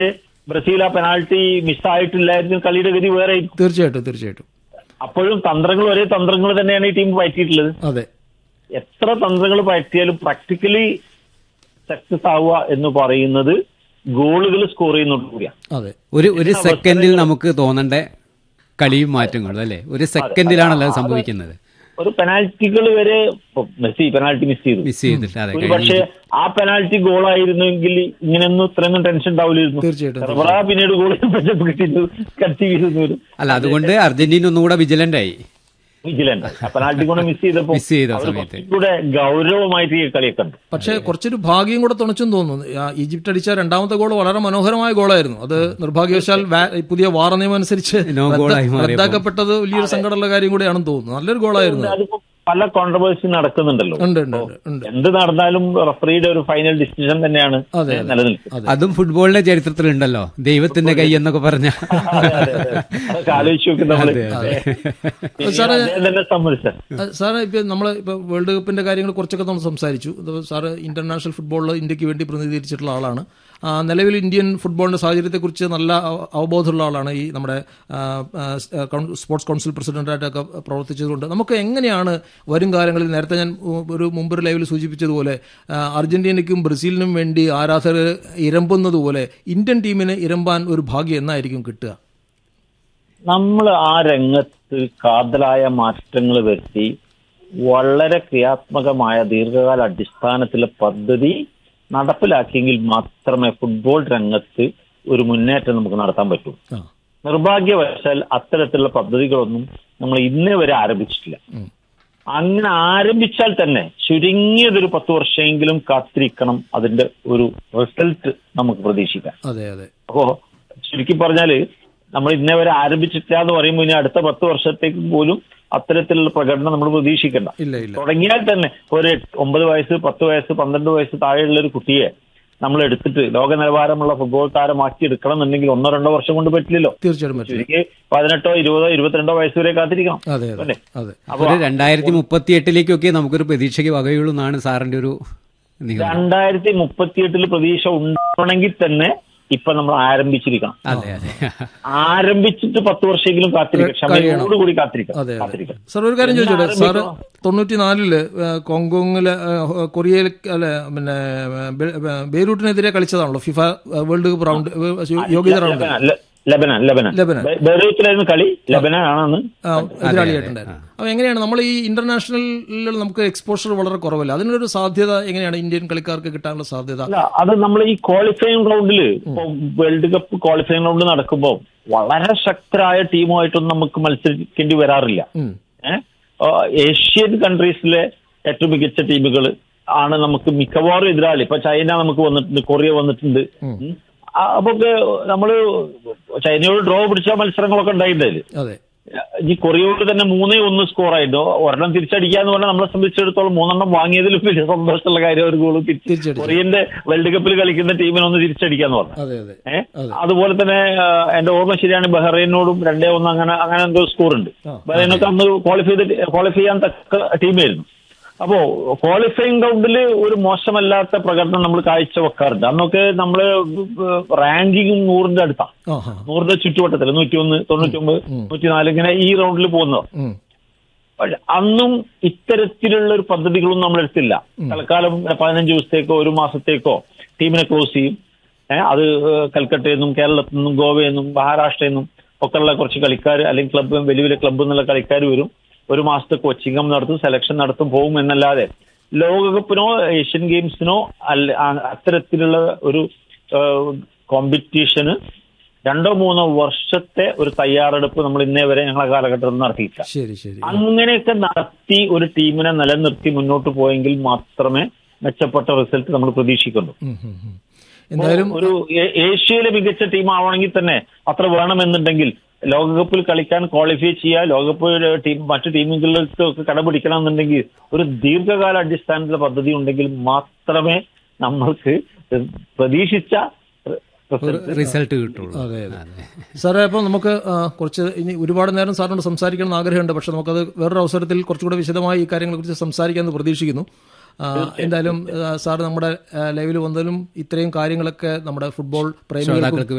Brazil ആ penalty മിസ്സായിട്ടില്ലായിരുന്നു കളിയുടെ ഗതി വേറെ ആയിരിക്കും തീർച്ചയായിട്ടും തീർച്ചയായിട്ടും അപ്പോഴും തന്ത്രങ്ങൾ ഒരേ തന്ത്രങ്ങൾ തന്നെയാണ് ഈ ടീം പയറ്റിയിട്ടുള്ളത് അതെ എത്ര തന്ത്രങ്ങൾ പയറ്റിയാലും പ്രാക്ടിക്കലി സക്സസ് ആവുക എന്ന് പറയുന്നത് ഗോളുകൾ സ്കോർ ചെയ്യുന്നതോട് കൂടിയാണ് അതെ ഒരു ഒരു സെക്കൻഡിൽ നമുക്ക് തോന്നേണ്ട കളിയും മാറ്റങ്ങളും അല്ലേ ഒരു സെക്കൻഡിലാണല്ലോ അത് സംഭവിക്കുന്നത് ഒരു പെനാൽറ്റികൾ വരെ ഇപ്പൊ മെസ്സി പെനാൽറ്റി മിസ് ചെയ്തു മിസ് ചെയ്തിട്ട് അതെ ഒരു പക്ഷേ ആ പെനാൽറ്റി ഗോളായിരുന്നെങ്കിൽ ഇങ്ങനെയൊന്നും ഇത്രയൊന്നും ടെൻഷൻ ഉണ്ടാവില്ലായിരുന്നു തീർച്ചയായിട്ടും ചെറുപറ പിന്നീട് ഗോൾ കിട്ടിയിട്ട് കൺസീവ് ചെയ്തു അല്ല അതുകൊണ്ട് അർജന്റീന ഒന്നുകൂടെ വിജിലന്റ് ആയി വിജിലന്റ് ആ പെനാൽറ്റി കൊണ്ട് മിസ് ചെയ്തപ്പോ മിസ് ചെയ്ത അവര് സമയത്ത്. കുറച്ചുകൂടെ ഗൗരവമായിട്ട് ഈ കളിയൊക്കെ കണ്ടു പക്ഷേ കുറച്ചൊരു ഭാഗ്യം കൂടെ തുണച്ചെന്ന് തോന്നുന്നു ആ, ഈജിപ്റ്റ് അടിച്ച രണ്ടാമത്തെ ഗോൾ വളരെ മനോഹരമായ ഗോളായിരുന്നു അത് നിർഭാഗ്യവശാൽ വാ- ഈ പുതിയ വാറ നിയമം അനുസരിച്ച് No goal ആയി റദ്ദ- മാറിയപ്പോൾ. റദ്ദാക്കപ്പെട്ടത് വലിയൊരു സങ്കടമുള്ള കാര്യം കൂടെയാണെന്ന് തോന്നുന്നു നല്ലൊരു ഗോളായിരുന്നു അത്. അതിപ്പോ പല കോൺട്രവേഴ്സി നടക്കുന്നുണ്ടല്ലോ ഉണ്ട് ഉണ്ട് ഉണ്ട് ഉണ്ട് എന്ത് നടന്നാലും റഫറിയുടെ ഒരു ഫൈനൽ ഡിസിഷൻ തന്നെയാണ് അതെ, അതെ. നിലനിൽക്കുന്നത് അതും ഫുട്ബോളിന്റെ ചരിത്രത്തിലുണ്ടല്ലോ ദൈവത്തിന്റെ കൈ എന്നൊക്കെ പറഞ്ഞ അതെ, അതെ, അതെ. അതൊക്കെ ആലോചിച്ച് നോക്കി നമ്മള് അതെ, അതെ. പിന്നെ സാറേ- അദ്ദേഹം തന്നെ സമ്മതിച്ചത് ആ, സാറ് ഇപ്പൊ നമ്മൾ ഇപ്പൊ വേൾഡ് കപ്പിന്റെ കാര്യങ്ങൾ കുറച്ചൊക്കെ നമ്മൾ സംസാരിച്ചു ഇത് സാറ് ഇന്റർനാഷണൽ ഫുട്ബോളിൽ ഇന്ത്യക്ക് വേണ്ടി പ്രതിനിധീകരിച്ചിട്ടുള്ള ആളാണ് ആ, നിലവിൽ ഇന്ത്യൻ ഫുട്ബോളിന്റെ സാഹചര്യത്തെക്കുറിച്ച് നല്ല അവ- അവബോധമുള്ള ആളാണ് ഈ നമ്മുടെ ആ, ആ, കൗൺ- സ്പോർട്സ് കൗൺസിൽ പ്രസിഡന്റായിട്ടൊക്കെ പ്രവർത്തിച്ചതുകൊണ്ട് നമുക്ക് എങ്ങനെയാണ് വരും കാലങ്ങളിൽ നേരത്തെ ഞാൻ ഉ- ഒരു മുമ്പൊരു ലൈവിൽ സൂചിപ്പിച്ചതുപോലെ ആ, അർജന്റീനയ്ക്കും ബ്രസീലിനും വേണ്ടി ആരാധകർ ഇരമ്പുന്നത് പോലെ ഇന്ത്യൻ ടീമിന് ഇരമ്പാൻ ഒരു ഭാഗ്യം എന്നായിരിക്കും കിട്ടുക നമ്മൾ ആ രംഗത്ത് കാതലായ മാറ്റങ്ങൾ വരുത്തി വളരെ ക്രിയാത്മകമായ ദീർഘകാല അടിസ്ഥാനത്തിലെ പദ്ധതി നടപ്പിലാക്കിയെങ്കിൽ മാത്രമേ ഫുട്ബോൾ രംഗത്ത് ഒരു മുന്നേറ്റം നമുക്ക് നടത്താൻ പറ്റൂ ആ നിർഭാഗ്യവശാൽ അത്തരത്തിലുള്ള പദ്ധതികളൊന്നും നമ്മൾ ഇന്നേ വരെ ആരംഭിച്ചിട്ടില്ല ഉം. അങ്ങനെ ആരംഭിച്ചാൽ തന്നെ ചുരുങ്ങിയതൊരു പത്ത് വർഷമെങ്കിലും കാത്തിരിക്കണം അതിന്റെ ഒരു റിസൾട്ട് നമുക്ക് പ്രതീക്ഷിക്കാം അതെ അതെ അപ്പോ ചുരുക്കി പറഞ്ഞാല് നമ്മൾ ഇന്നേ വരെ ആരംഭിച്ചിട്ടില്ല എന്ന് പറയുമ്പോൾ ഇനി അടുത്ത പത്ത് വർഷത്തേക്ക് പോലും അത്തരത്തിലുള്ള പ്രകടനം നമ്മൾ പ്രതീക്ഷിക്കണ്ട ഇല്ല ഇല്ല തുടങ്ങിയാൽ തന്നെ ഒരു എട്ട്- ഒമ്പത് വയസ്സ് പത്ത് വയസ്സ് പന്ത്രണ്ട് വയസ്സ് താഴെയുള്ള ഒരു കുട്ടിയെ നമ്മൾ എടുത്തിട്ട് ലോക നിലവാരമുള്ള ഫുട്ബോൾ താരമാക്കി എടുക്കണം എന്നുണ്ടെങ്കിൽ ഒന്നോ രണ്ടോ വർഷം കൊണ്ട് പറ്റില്ലല്ലോ തീർച്ചയായിട്ടും പറ്റില്ല ചുരുക്കി പതിനെട്ടോ ഇരുപതോ ഇരുപത്തിരണ്ടോ വയസ്സ് വരെ കാത്തിരിക്കണം അതെ അതെ അല്ലേ? അതെ അപ്പൊ ഒരു രണ്ടായിരത്തി മുപ്പത്തി എട്ടിലേക്കൊക്കെ നമുക്കൊരു പ്രതീക്ഷയ്ക്ക് വകയുള്ളൂ എന്നാണ് സാറിന്റെ ഒരു നിഗമനം രണ്ടായിരത്തി മുപ്പത്തിയെട്ടില് പ്രതീക്ഷ ഉണ്ടാവണമെങ്കിൽ തന്നെ ഇപ്പൊ നമ്മൾ ആരംഭിച്ചിരിക്കണം അതെ അതെ ആരംഭിച്ചിട്ട് പത്ത് വർഷമെങ്കിലും കാത്തിരിക്കണം ക്ഷമയോടുകൂടി കാത്തിരിക്കണം അതെ അതെ കാത്തിരിക്കണം സാർ ഒരു കാര്യം ചോദിച്ചോട്ടെ ഇന്ന് സാറ് ആരംഭിക്കുമോ? തൊണ്ണൂറ്റിനാലില് കോങ്കോങ്ങില് കൊറിയയിൽ അല്ലെ പിന്നെ ബെ- ബെ- ബെയ്റൂട്ടിനെതിരെ കളിച്ചതാണല്ലോ ഫിഫ വേൾഡ് കപ്പ് റൗണ്ട് യോഗ്യത റൗണ്ട് ലബനാൻ, ല- ലബനാൻ ലബനാൻ ലബനാൻ. ബെ- ബെയ്റൂത്തിലായിരുന്നു കളി ലബനാൻ ആണെന്ന് ആ, എതിരാളിയായിട്ടുണ്ടായിരുന്നു അപ്പൊ എങ്ങനെയാണ് നമ്മൾ ഈ ഇന്റർനാഷണലിൽ നമുക്ക് എക്സ്പോഷർ വളരെ കുറവല്ല അതിനൊരു സാധ്യത എങ്ങനെയാണ് ഇന്ത്യൻ കളിക്കാർക്ക് കിട്ടാനുള്ള സാധ്യത അല്ല അത് നമ്മൾ ഈ ക്വാളിഫയിങ് റൗണ്ടില് ഇപ്പൊ വേൾഡ് കപ്പ് ക്വാളിഫയിങ് റൗണ്ട് നടക്കുമ്പോൾ വളരെ ശക്തരായ ടീമുമായിട്ടൊന്നും നമുക്ക് മത്സരിക്കേണ്ടി വരാറില്ല ഉം. ഏഹ് ഏഷ്യൻ കൺട്രീസിലെ ഏറ്റവും മികച്ച ടീമുകൾ ആണ് നമുക്ക് മിക്കവാറും എതിരാളി ഇപ്പൊ ചൈന നമുക്ക് വന്നിട്ടുണ്ട് കൊറിയ വന്നിട്ടുണ്ട് ഉം. ആ, അപ്പൊ ഒക്കെ നമ്മള് ചൈനയോട് ഡ്രോ പിടിച്ച മത്സരങ്ങളൊക്കെ ഉണ്ടായിട്ടുണ്ട് അതെ ഈ കൊറിയയോട് തന്നെ മൂന്നേ ഒന്ന് സ്കോർ ആയിട്ടോ ഒരെണ്ണം തിരിച്ചടിക്കാന്ന് പറഞ്ഞാൽ നമ്മളെ സംബന്ധിച്ചിടത്തോളം മൂന്നെണ്ണം വാങ്ങിയതിലും വലിയ സന്തോഷമുള്ള കാര്യം ഒരു ഗോൾ തിരിച്ച് തിരിച്ചടിച്ചു. കൊറിയന്റെ വേൾഡ് കപ്പിൽ കളിക്കുന്ന ടീമിനെ ഒന്ന് തിരിച്ചടിക്കാന്ന് പറഞ്ഞു അതെ അതെ ഏഹ് അതെ. അതുപോലെ തന്നെ ആ, എന്റെ ഓർമ്മ ശരിയാണ് ബഹ്റൈനോടും രണ്ടേ ഒന്ന് അങ്ങനെ അങ്ങനെ എന്തോ സ്കോർ ഉണ്ട് ആ. ബഹ്റൈനൊക്കെ അന്ന് ക്വാളിഫൈ ചെയ്ത് ക്വാളിഫൈ ചെയ്യാൻ തക്ക ടീമായിരുന്നു അപ്പോ ക്വാളിഫയിങ് റൗണ്ടിൽ ഒരു മോശമല്ലാത്ത പ്രകടനം നമ്മൾ കാഴ്ചവെക്കാറുണ്ട് അന്നൊക്കെ നമ്മള് റാങ്കിങ് നൂറിന്റെ അടുത്താണ് ആ ഹാ നൂറിന്റെ ചുറ്റുവട്ടത്തിൽ നൂറ്റി ഒന്ന് തൊണ്ണൂറ്റി ഒമ്പത് നൂറ്റി നാല് ഇങ്ങനെ ഈ റൗണ്ടിൽ പോകുന്നത് ഉം. പക്ഷെ അന്നും ഇത്തരത്തിലുള്ള ഒരു പദ്ധതികളൊന്നും നമ്മൾ എടുത്തില്ല തൽക്കാലം പതിനഞ്ച് ദിവസത്തേക്കോ ഒരു മാസത്തേക്കോ ടീമിനെ ക്ലോസ് ചെയ്യും ഏഹ് അത് ഏഹ് കൽക്കട്ടയിൽ നിന്നും കേരളത്തിൽ നിന്നും ഗോവയിൽ നിന്നും മഹാരാഷ്ട്രയിൽ നിന്നും ഒക്കെയുള്ള കുറച്ച് കളിക്കാർ അല്ലെങ്കിൽ ക്ലബ്ബ് വലിയ വലിയ ക്ലബ്ബ് എന്നുള്ള കളിക്കാർ വരും ഒരു മാസത്തെ കോച്ചിങ്ങും നടത്തും സെലക്ഷൻ നടത്തും പോകും എന്നല്ലാതെ ലോകകപ്പിനോ ഏഷ്യൻ ഗെയിംസിനോ അല്ല ആ- അത്തരത്തിലുള്ള ഒരു കോമ്പറ്റീഷന് രണ്ടോ മൂന്നോ വർഷത്തെ ഒരു തയ്യാറെടുപ്പ് നമ്മൾ ഇന്നേ വരെ ഞങ്ങളെ കാലഘട്ടത്തിൽ നടത്തിയിട്ടില്ല ശരി ശരി അങ്ങനെയൊക്കെ നടത്തി ഒരു ടീമിനെ നിലനിർത്തി മുന്നോട്ട് പോയെങ്കിൽ മാത്രമേ മെച്ചപ്പെട്ട റിസൾട്ട് നമ്മൾ പ്രതീക്ഷിക്കുള്ളൂ ഉം, ഉം, ഉം. എന്തായാലും ഒരു ഏ- ഏഷ്യയിലെ മികച്ച ടീം ആവണമെങ്കിൽ തന്നെ അത്ര വേണമെന്നുണ്ടെങ്കിൽ ലോകകപ്പിൽ കളിക്കാൻ ക്വാളിഫൈ ചെയ്യുക ലോകകപ്പ് ടീം മറ്റു ടീമുകളിലേക്ക് കടപിടിക്കണം എന്നുണ്ടെങ്കിൽ ഒരു ദീർഘകാല അടിസ്ഥാനത്തിലെ പദ്ധതി ഉണ്ടെങ്കിൽ മാത്രമേ നമ്മൾക്ക് പ്രതീക്ഷിച്ച result റിസൾട്ട് കിട്ടുള്ളൂ അതെ അതെ സാറേ അപ്പോൾ നമുക്ക് ആ, കുറച്ച് ഇനി ഒരുപാട് നേരം സാറിനോട് സംസാരിക്കണം എന്ന് ആഗ്രഹമുണ്ട് പക്ഷെ നമുക്കത് വേറൊരു അവസരത്തിൽ കുറച്ചുകൂടെ വിശദമായി ഈ കാര്യങ്ങളെക്കുറിച്ച് സംസാരിക്കാമെന്ന് പ്രതീക്ഷിക്കുന്നു ആ, എന്തായാലും ആ, സാർ നമ്മുടെ ലൈവിൽ വന്നതിലും ഇത്രയും കാര്യങ്ങളൊക്കെ നമ്മുടെ ഫുട്ബോൾ പ്രേമികൾക്കും ശ്രോതാക്കൾക്ക്